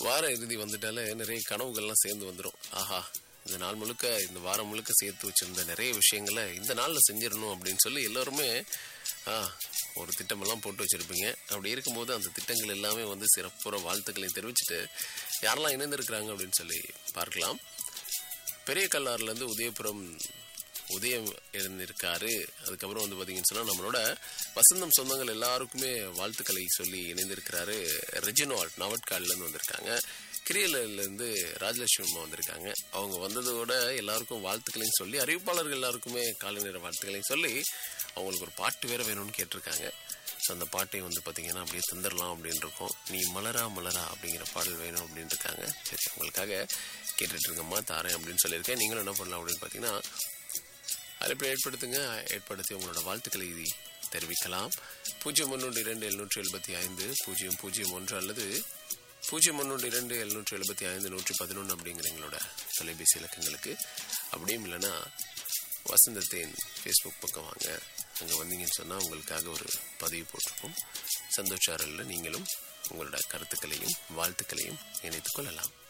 வார இறுதி வந்துட்டாலே நிறைய கனவுகள்லாம் சேர்ந்து வந்துடும் ஆஹா இந்த நாள் முழுக்க இந்த வாரம் முழுக்க சேர்த்து வச்சிருந்த நிறைய விஷயங்களை இந்த நாளில் செஞ்சிடணும் அப்படின்னு சொல்லி எல்லோருமே ஆ ஒரு திட்டமெல்லாம் போட்டு வச்சுருப்பீங்க அப்படி இருக்கும்போது அந்த திட்டங்கள் எல்லாமே வந்து சிறப்புற வாழ்த்துக்களை தெரிவிச்சுட்டு யாரெல்லாம் இணைந்திருக்கிறாங்க அப்படின்னு சொல்லி பார்க்கலாம் பெரிய கல்லாறுலேருந்து உதயபுரம் உதயம் இருந்திருக்காரு அதுக்கப்புறம் வந்து பார்த்தீங்கன்னு சொன்னால் நம்மளோட வசந்தம் சொந்தங்கள் எல்லாருக்குமே வாழ்த்துக்களை சொல்லி இணைந்திருக்கிறாரு ரெஜினால்ட் நவட்கால்லேருந்து வந்திருக்காங்க கிரியலேருந்து ராஜலட்சுமி அம்மா வந்திருக்காங்க அவங்க வந்ததோட எல்லாருக்கும் வாழ்த்துக்களையும் சொல்லி அறிவிப்பாளர்கள் எல்லாருக்குமே காலை நேர வாழ்த்துக்களையும் சொல்லி அவங்களுக்கு ஒரு பாட்டு வேற வேணும்னு கேட்டிருக்காங்க ஸோ அந்த பாட்டை வந்து பார்த்தீங்கன்னா அப்படியே தந்துடலாம் அப்படின்னு இருக்கோம் நீ மலரா மலரா அப்படிங்கிற பாடல் வேணும் அப்படின்னு இருக்காங்க சரி உங்களுக்காக கேட்டுட்டு இருக்கம்மா தாரேன் அப்படின்னு சொல்லியிருக்கேன் நீங்களும் என்ன பண்ணலாம் அப்படின்னு பார்த்தீங்கன்னா அழைப்பை ஏற்படுத்துங்க ஏற்படுத்தி உங்களோட வாழ்த்துக்களை தெரிவிக்கலாம் பூஜ்ஜியம் ஒன்று இரண்டு எழுநூற்றி எழுபத்தி ஐந்து பூஜ்ஜியம் பூஜ்ஜியம் ஒன்று அல்லது பூஜ்ஜியம் ஒன்று இரண்டு எழுநூற்றி எழுபத்தி ஐந்து நூற்றி பதினொன்று அப்படிங்கிற எங்களோட தொலைபேசி இலக்கங்களுக்கு அப்படியும் இல்லைன்னா வசந்தத்தின் ஃபேஸ்புக் பக்கம் வாங்க அங்கே வந்தீங்கன்னு சொன்னால் உங்களுக்காக ஒரு பதிவு போட்டிருப்போம் சந்தோஷாரில் நீங்களும் உங்களோட கருத்துக்களையும் வாழ்த்துக்களையும் இணைத்துக் கொள்ளலாம்